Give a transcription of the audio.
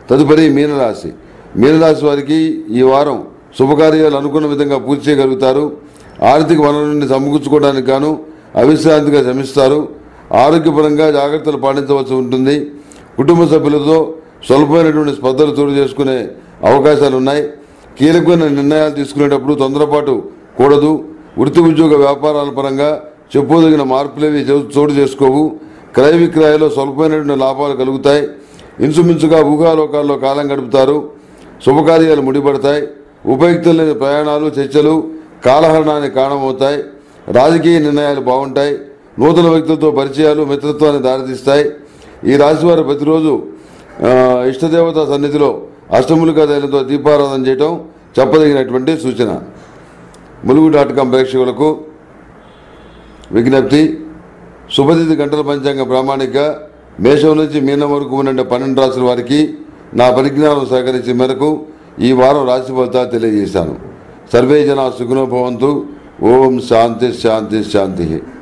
తదుపరి మీనరాశి మీనరాశి వారికి ఈ వారం శుభకార్యాలు అనుకున్న విధంగా పూర్తి చేయగలుగుతారు ఆర్థిక వనరులని సమకూర్చుకోవడానికి గాను అవిశ్రాంతిగా శ్రమిస్తారు ఆరోగ్యపరంగా జాగ్రత్తలు పాటించవలసి ఉంటుంది కుటుంబ సభ్యులతో స్వల్పమైనటువంటి స్పర్ధలు చోటు చేసుకునే అవకాశాలు ఉన్నాయి కీలకమైన నిర్ణయాలు తీసుకునేటప్పుడు తొందరపాటు కూడదు వృత్తి ఉద్యోగ వ్యాపారాల పరంగా చెప్పుదగిన మార్పులేవి చో- చోటు చేసుకోవు క్రయ విక్రయాల్లో స్వల్పమైనటువంటి లాభాలు కలుగుతాయి ఇంచుమించుగా ఊహాలోకాల్లో కాలం గడుపుతారు శుభకార్యాలు ముడిపడతాయి ఉపయుక్తం లేని ప్రయాణాలు చర్చలు కాలహరణానికి కారణమవుతాయి రాజకీయ నిర్ణయాలు బాగుంటాయి నూతన వ్యక్తులతో పరిచయాలు మిత్రత్వాన్ని దారితీస్తాయి ఈ రాశివారు ప్రతిరోజు ఆ, ఇష్టదేవత సన్నిధిలో అష్టములుగా తైలంతో దీపారాధన చేయటం చెప్పదగినటువంటి సూచన ములుగు డాట్ కాం ప్రేక్షకులకు విజ్ఞప్తి శుభతిథి గంటల పంచాంగ ప్రామాణిక మేషం నుంచి మీనం వరకు ఉన్న పన్నెండు రాసుల వారికి నా పరిజ్ఞానం సహకరించిన మేరకు ఈ వారం రాశి ఫలితాలు తెలియజేశాను సర్వే జన సుఖనోభవంతు ఓం శాంతి శాంతి శాంతి